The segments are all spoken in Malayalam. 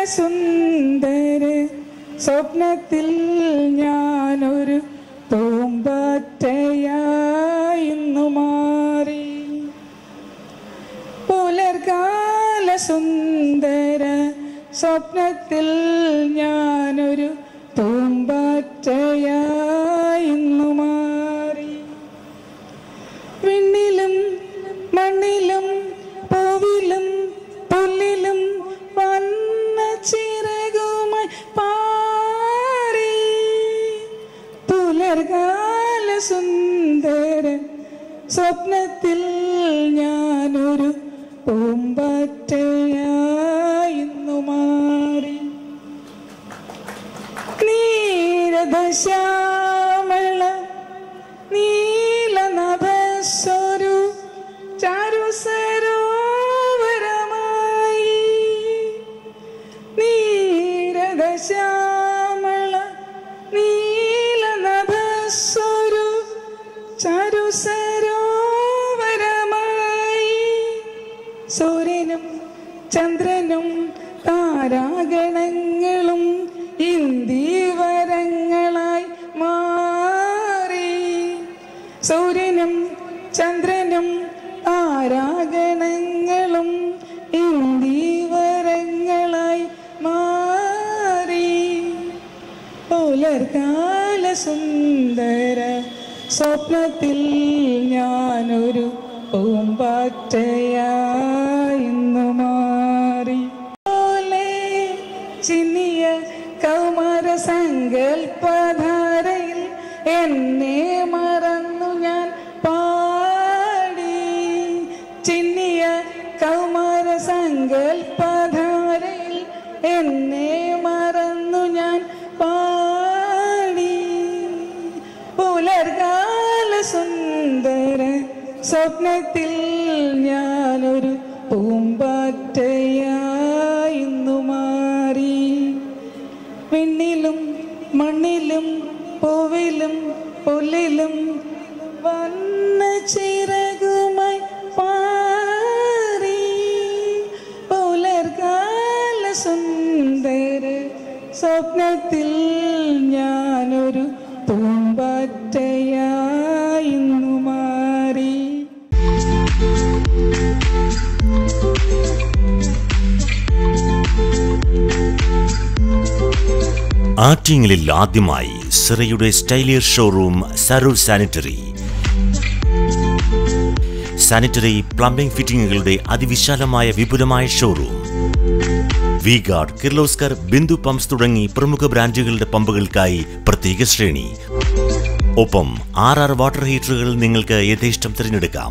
സുന്ദര സ്വപ്നത്തിൽ ഞാനൊരു പൂമ്പാറ്റയായിന്നു മാറി പുലർകാല സുന്ദര സ്വപ്നത്തിൽ ഞാനൊരു പൂമ്പാറ്റയായിന്നു മാറി വിണ്ണിലും മണ്ണിലും പൂവിലും പുല്ലിലും വന്ന ചിറകുമായി പാറി പുലർകാല സുന്ദര സ്വപ്നത്തിൽ ഞാനൊരു പൂമ്പാറ്റയായിന്നു മാറി നീരദശ്യാമള നീലനഭസ്വരു ചാരു സരോവരമായി നീരദശ്യാമള നീലനഭസ്വരു ചാരു സരോവരമായി സൂര്യനും ചന്ദ്രനും താരാഗണങ്ങളും ഇന്ദീവരങ്ങളായി മാറി സൂര്യനും ചന്ദ്രനും താരാഗണങ്ങളും ഇന്ദീവരങ്ങളായി മാറി പുലർകാല സുന്ദര സ്വപ്നത്തിൽ ഞാനൊരു പൂമ്പാറ്റയായിന്നു മാറി പോലെ ചിന്നിയ കൗമാര സങ്കൽപ്പധാരയിൽ എന്നെ മറന്നു ഞാൻ പാടി ചിന്നിയ കൗമാര സങ്കൽപ്പധാരയിൽ എന്നെ മറന്നു ഞാൻ പാടി പുലർകാല സുന്ദര സ്വപ്നത്തിൽ ഞാനൊരു പൂമ്പാറ്റയായിന്നു മാറി വിണ്ണിലും മണ്ണിലും പൂവിലും പുല്ലിലും വന്ന ചിറകുമായി പാറി പുലർകാല സുന്ദര സ്വപ്നത്തിൽ ഞാനൊരു പൂമ്പാറ്റയായിന്നു മാറി ആറ്റിങ്ങലിൽ ആദ്യമായി സിറയുടെ സ്റ്റൈലിയർ ഷോറൂം സരൂർ സാനിറ്ററി സാനിറ്ററി പ്ലംബിംഗ് ഫിറ്റിംഗുകളുടെ അതിവിശാലമായ വിപുലമായ ഷോറൂം വി ഗാർഡ് കിർലോസ്കർ ബിന്ദു പമ്പ്സ് തുടങ്ങി പ്രമുഖ ബ്രാൻഡുകളുടെ പമ്പുകൾക്കായി പ്രത്യേക ശ്രേണി ഒപ്പം ആർ ആർ വാട്ടർ ഹീറ്ററുകൾ നിങ്ങൾക്ക് യഥേഷ്ടം തിരഞ്ഞെടുക്കാം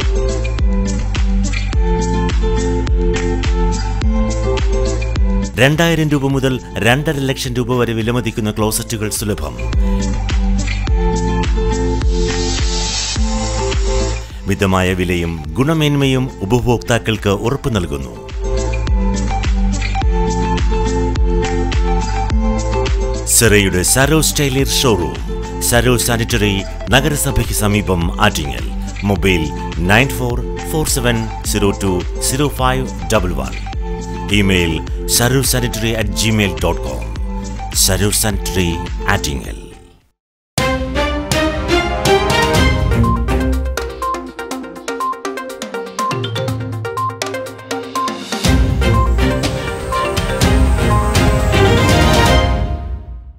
രണ്ടായിരം രൂപ മുതൽ രണ്ടര ലക്ഷം രൂപ വരെ വിലമതിക്കുന്ന ക്ലോസറ്റുകൾ സുലഭം മിതമായ വിലയും ഗുണമേന്മയും ഉപഭോക്താക്കൾക്ക് ഉറപ്പു നൽകുന്നു സെറയുടെ സരോ സ്റ്റൈലിയർ ഷോറൂം സരോ സാനിറ്ററി നഗരസഭയ്ക്ക് സമീപം Attingal mobile nine four four seven zero two zero five double one email Saro sanitary at Gmail dot com Saro sanitary Attingal